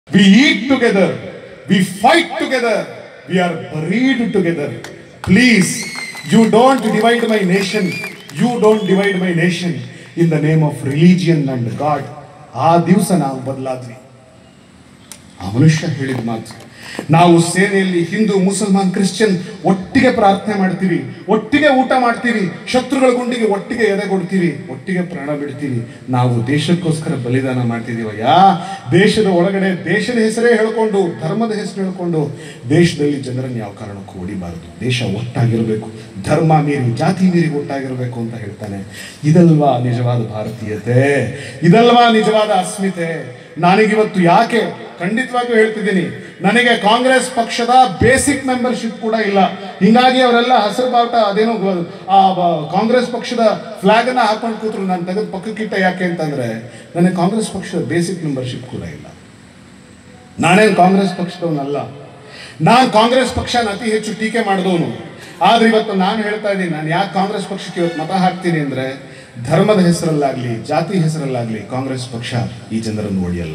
We eat together. We fight together. We are buried together. Please, you don't divide my nation. You don't divide my nation in the name of religion and God. ಆ ದಿವಸ ನಾವು ಬದಲಾದ್ವಿ ಆ ಮನುಷ್ಯ ಹೇಳಿದ ಮಾತು ನಾವು ಸೇನೆಯಲ್ಲಿ ಹಿಂದೂ ಮುಸಲ್ಮಾನ್ ಕ್ರಿಶ್ಚಿಯನ್ ಒಟ್ಟಿಗೆ ಪ್ರಾರ್ಥನೆ ಮಾಡ್ತೀವಿ ಒಟ್ಟಿಗೆ ಊಟ ಮಾಡ್ತೀವಿ ಶತ್ರುಗಳ ಗುಂಡಿಗೆ ಒಟ್ಟಿಗೆ ಎದೆ ಕೊಡ್ತೀವಿ ಒಟ್ಟಿಗೆ ಪ್ರಾಣ ಬಿಡ್ತೀವಿ ನಾವು ದೇಶಕ್ಕೋಸ್ಕರ ಬಲಿದಾನ ಮಾಡ್ತಿದೀವಯ್ಯ ದೇಶದ ಒಳಗಡೆ ದೇಶದ ಹೆಸರೇ ಹೇಳ್ಕೊಂಡು ಧರ್ಮದ ಹೆಸರು ಹೇಳ್ಕೊಂಡು ದೇಶದಲ್ಲಿ ಜನರನ್ನು ಯಾವ ಕಾರಣಕ್ಕೂ ಹೊಡಿಬಾರದು ದೇಶ ಒಟ್ಟಾಗಿರಬೇಕು ಧರ್ಮ ಮೀರಿ ಜಾತಿ ಮೀರಿ ಒಟ್ಟಾಗಿರಬೇಕು ಅಂತ ಹೇಳ್ತಾನೆ ಇದಲ್ವಾ ನಿಜವಾದ ಭಾರತೀಯತೆ ಇದಲ್ವಾ ನಿಜವಾದ ಅಸ್ಮಿತೆ ನನಗಿವತ್ತು ಯಾಕೆ ಖಂಡಿತವಾಗಿಯೂ ಹೇಳ್ತಿದ್ದೀನಿ ನನಗೆ ಕಾಂಗ್ರೆಸ್ ಪಕ್ಷದ ಬೇಸಿಕ್ ಮೆಂಬರ್ಶಿಪ್ ಕೂಡ ಇಲ್ಲ ಹಿಂಗಾಗಿ ಅವರೆಲ್ಲ ಹಸಿರು ಬಾವುಟ ಅದೇನೋ ಗ- ಆ ಬ- ಕಾಂಗ್ರೆಸ್ ಪಕ್ಷದ ಫ್ಲಾಗ್ ಅನ್ನ ಹಾಕೊಂಡು ಕೂತ್ರು ನಾನು ತೆಗೆದು ಪಕ್ಕಕ್ಕಿಟ್ಟ ಯಾಕೆ ಅಂತಂದ್ರೆ ನನಗೆ ಕಾಂಗ್ರೆಸ್ ಪಕ್ಷದ ಬೇಸಿಕ್ ಮೆಂಬರ್ಶಿಪ್ ಕೂಡ ಇಲ್ಲ ನಾನೇನು ಕಾಂಗ್ರೆಸ್ ಪಕ್ಷದವನಲ್ಲ ನಾನು ಕಾಂಗ್ರೆಸ್ ಪಕ್ಷನ ಅತಿ ಹೆಚ್ಚು ಟೀಕೆ ಮಾಡಿದವನು ಆದ್ರೆ ಇವತ್ತು ನಾನು ಹೇಳ್ತಾ ಇದ್ದೀನಿ ನಾನು ಯಾಕೆ ಕಾಂಗ್ರೆಸ್ ಪಕ್ಷಕ್ಕೆ ಇವತ್ತು ಮತ ಹಾಕ್ತೀನಿ ಅಂದ್ರೆ ಧರ್ಮದ ಹೆಸರಲ್ಲಾಗ್ಲಿ ಜಾತಿ ಹೆಸರಲ್ಲಾಗ್ಲಿ ಕಾಂಗ್ರೆಸ್ ಪಕ್ಷ ಈ ಜನರನ್ನು ಒಡೆಯಲ್ಲ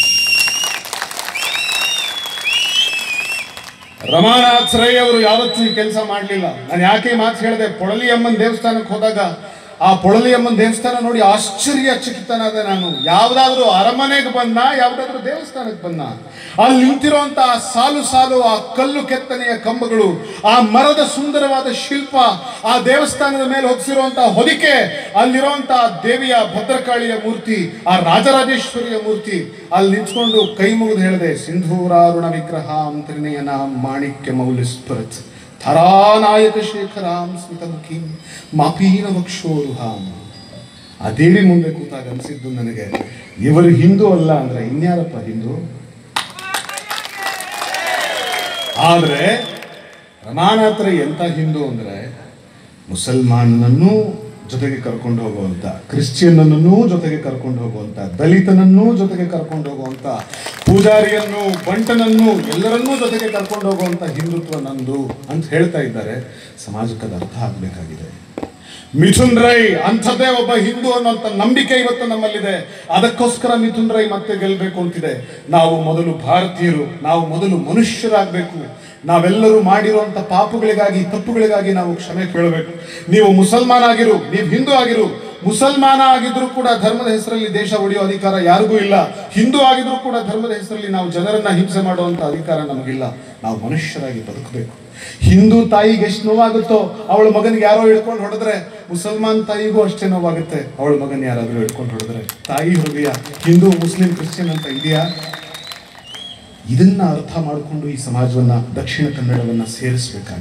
ರಮಾನಾಥ್ ರೈ ಅವರು ಯಾವತ್ತೂ ಈ ಕೆಲಸ ಮಾಡಲಿಲ್ಲ ನಾನು ಯಾಕೆ ಈ ಮಾತು ಹೇಳಿದೆ ಪೊಳಲಿ ಅಮ್ಮನ ದೇವಸ್ಥಾನಕ್ಕೆ ಹೋದಾಗ ಆ ಪೊಳಲಿ ಅಮ್ಮನ ದೇವಸ್ಥಾನ ನೋಡಿ ಆಶ್ಚರ್ಯಚಕಿತನಾದ ನಾನು ಯಾವ್ದಾದ್ರು ಅರಮನೆಗೆ ಬಂದ ಯಾವ್ದಾದ್ರು ದೇವಸ್ಥಾನಕ್ಕೆ ಬಂದ ಅಲ್ಲಿ ನಿಂತಿರುವಂತ ಆ ಸಾಲು ಸಾಲು ಆ ಕಲ್ಲು ಕೆತ್ತನೆಯ ಕಂಬಗಳು ಆ ಮರದ ಸುಂದರವಾದ ಶಿಲ್ಪ ಆ ದೇವಸ್ಥಾನದ ಮೇಲೆ ಹೊದಿಸಿರುವಂತಹ ಹೊದಿಕೆ ಅಲ್ಲಿರುವಂತ ದೇವಿಯ ಭದ್ರಕಾಳಿಯ ಮೂರ್ತಿ ಆ ರಾಜರಾಜೇಶ್ವರಿಯ ಮೂರ್ತಿ ಅಲ್ಲಿ ನಿಂತ್ಕೊಂಡು ಕೈ ಮುಗಿದು ಹೇಳಿದೆ ಸಿಂಧೂರಾರುಣ ವಿಗ್ರಹ ತ್ರಿನಯನ ಮಾಣಿಕ್ಯ ಮೌಲ್ಯ ಸ್ಫುರತ್ ಥರಾನಾಯಕ ಶೇಖರಾಂ ಸ್ಮಿತಮುಖಿ ಮಾಪೀನ ವಕ್ಷೋರುಹಾಂ ಆ ದೇವಿ ಮುಂದೆ ಕೂತಾಗ ಅನಿಸಿದ್ದು ನನಗೆ ಇವರು ಹಿಂದೂ ಅಲ್ಲ ಅಂದ್ರೆ ಇನ್ಯಾರಪ್ಪ ಹಿಂದೂ ಆದ್ರೆ ರಮಾನಾಥರ ಎಂತ ಹಿಂದೂ ಅಂದ್ರೆ ಮುಸಲ್ಮಾನನನ್ನೂ ಜೊತೆಗೆ ಕರ್ಕೊಂಡು ಹೋಗುವಂತ ಕ್ರಿಶ್ಚಿಯನ್ನನ್ನೂ ಜೊತೆಗೆ ಕರ್ಕೊಂಡು ಹೋಗುವಂತ ದಲಿತನನ್ನೂ ಜೊತೆಗೆ ಕರ್ಕೊಂಡು ಹೋಗುವಂತ ಪೂಜಾರಿಯನ್ನು ಬಂಟನನ್ನು ಎಲ್ಲರನ್ನೂ ಜೊತೆಗೆ ಕರ್ಕೊಂಡು ಹೋಗುವಂತ ಹಿಂದುತ್ವ ನಂದು ಅಂತ ಹೇಳ್ತಾ ಇದ್ದಾರೆ ಸಮಾಜಕ್ಕೆ ಅದು ಅರ್ಥ ಆಗ್ಬೇಕಾಗಿದೆ ಮಿಥುನ್ ರೈ ಅಂಥದ್ದೇ ಒಬ್ಬ ಹಿಂದೂ ಅನ್ನೋಂಥ ನಂಬಿಕೆ ಇವತ್ತು ನಮ್ಮಲ್ಲಿದೆ ಅದಕ್ಕೋಸ್ಕರ ಮಿಥುನ್ ರೈ ಮತ್ತೆ ಗೆಲ್ಲಬೇಕು ಅಂತಿದೆ ನಾವು ಮೊದಲು ಭಾರತೀಯರು ನಾವು ಮೊದಲು ಮನುಷ್ಯರಾಗಬೇಕು ನಾವೆಲ್ಲರೂ ಮಾಡಿರುವಂತ ಪಾಪಗಳಿಗಾಗಿ ತಪ್ಪುಗಳಿಗಾಗಿ ನಾವು ಕ್ಷಮೆ ಕೇಳಬೇಕು ನೀವು ಮುಸಲ್ಮಾನ ಆಗಿರು ನೀವು ಹಿಂದೂ ಆಗಿರು ಮುಸಲ್ಮಾನ ಆಗಿದ್ರು ಕೂಡ ಧರ್ಮದ ಹೆಸರಲ್ಲಿ ದೇಶ ಒಡೆಯೋ ಅಧಿಕಾರ ಯಾರಿಗೂ ಇಲ್ಲ ಹಿಂದೂ ಆಗಿದ್ರು ಕೂಡ ಧರ್ಮದ ಹೆಸರಲ್ಲಿ ನಾವು ಜನರನ್ನ ಹಿಂಸೆ ಮಾಡುವಂತ ಅಧಿಕಾರ ನಮಗಿಲ್ಲ ನಾವು ಮನುಷ್ಯರಾಗಿ ಬದುಕಬೇಕು ಹಿಂದೂ ತಾಯಿಗೆ ಎಷ್ಟು ನೋವಾಗುತ್ತೋ ಅವಳ ಮಗನಿಗೆ ಯಾರೋ ಹಿಡ್ಕೊಂಡು ಹೊಡೆದ್ರೆ ಮುಸಲ್ಮಾನ್ ತಾಯಿಗೂ ಅಷ್ಟೇ ನೋವಾಗುತ್ತೆ ಅವಳ ಮಗನ ಯಾರಾದ್ರೂ ಹಿಡ್ಕೊಂಡು ಹೊಡೆದ್ರೆ ತಾಯಿ ಹೃದಯ ಹಿಂದೂ ಮುಸ್ಲಿಂ ಕ್ರಿಶ್ಚಿಯನ್ ಅಂತ ಇದೆಯಾ ಇದನ್ನ ಅರ್ಥ ಮಾಡಿಕೊಂಡು ಈ ಸಮಾಜವನ್ನ ದಕ್ಷಿಣ ಕನ್ನಡವನ್ನ ಸೇರಿಸಬೇಕಾಗಿದೆ